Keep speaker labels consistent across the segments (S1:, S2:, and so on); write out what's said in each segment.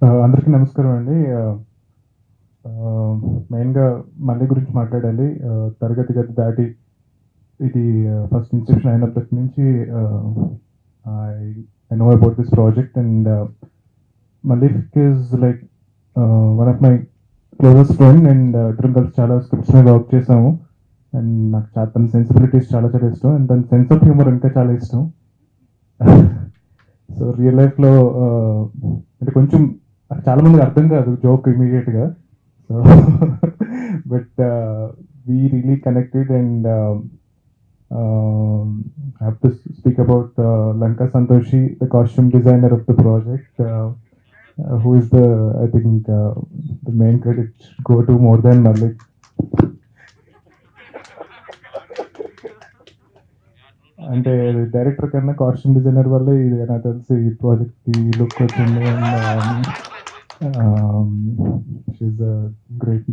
S1: అందరికీ నమస్కారం అండి మెయిన్గా మళ్ళీ గురించి మాట్లాడాలి Uh, తరగతి గది దాటి ఇది ఫస్ట్ ఇన్స్టిట్యూషన్ అయినప్పటి నుంచి I know about this project and Malik is like one of my closest friend and ఇద్దరం కలిసి చాలా స్క్రిప్ట్స్ మీద వర్క్ చేసాము అండ్ నాకు చాలా తన సెన్సిబిలిటీస్ చాలా చాలా ఇష్టం అండ్ తన సెన్స్ ఆఫ్ హ్యూమర్ ఇంకా చాలా ఇష్టం సో రియల్ లైఫ్లో అంటే కొంచెం చాలా మందికి అర్థం కాదు జోక్ ఇమీడియట్గా so but we really connected and have to speak about Lanka Santoshi the costume designer of the project who is the I think the main credit go to more than Mallik అంటే director కన్నా కాస్ట్యూమ్ డిజైనర్ వల్లే ఇది నాకు తెలిసి ఈ project ఈ look వచ్చింది and she's great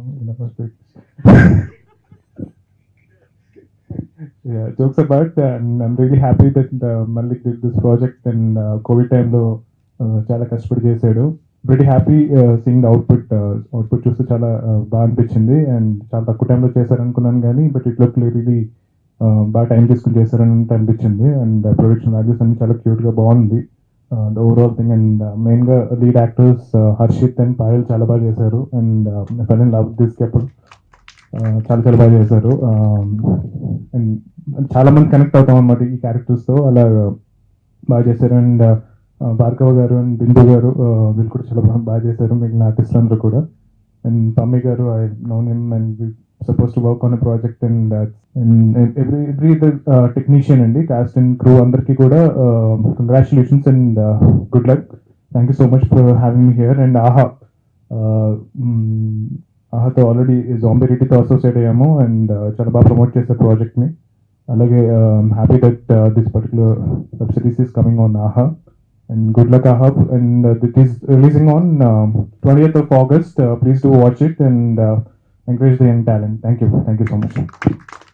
S1: jokes about and I'm really happy that మళ్ళీ did this project and Covid టైంలో చాలా కష్టపడి చేశాడు very happy seeing output output చూస్తే చాలా uh, బాగా అనిపించింది అండ్ చాలా తక్కువ టైంలో చేశారనుకున్నాను కానీ బట్ ఇట్ లుక్ రియలీ బాగా టైం తీసుకుని చేశారని అనిపించింది అండ్ ప్రొడక్షన్ వాల్యూస్ అన్ని చాలా క్యూట్గా బాగుంది ద ఓవరాల్ థింగ్ అండ్ మెయిన్గా lead actors Harshit and Payal చాలా బాగా చేశారు and fell in love this couple చాలా చాలా బాగా చేశారు అండ్ చాలా మంది కనెక్ట్ అవుతాం అనమాట ఈ క్యారెక్టర్స్తో అలా బాగా చేశారు అండ్ భార్గవ్ గారు అండ్ బిందు గారు uh, వీళ్ళు కూడా చాలా బాగా బాగా చేశారు మిగిలిన ఆర్టిస్టులు అందరూ కూడా అండ్ పమ్మి గారు I known him and suppose to work on project and and every every technician అండి కాస్ట్ అండ్ క్రూ అందరికీ కూడా congratulations and good luck thank you so much for having me here and Aha ఆహాతో already zombie రెడ్డితో associate అయ్యాము అండ్ చాలా బాగా promote చేశారు ప్రాజెక్ట్ని అలాగే happy that this particular web series is coming on Aha and good luck ahab and uh, it is releasing on uh, 20th of august uh, please do watch it and uh, encourage the young talent thank you thank you so much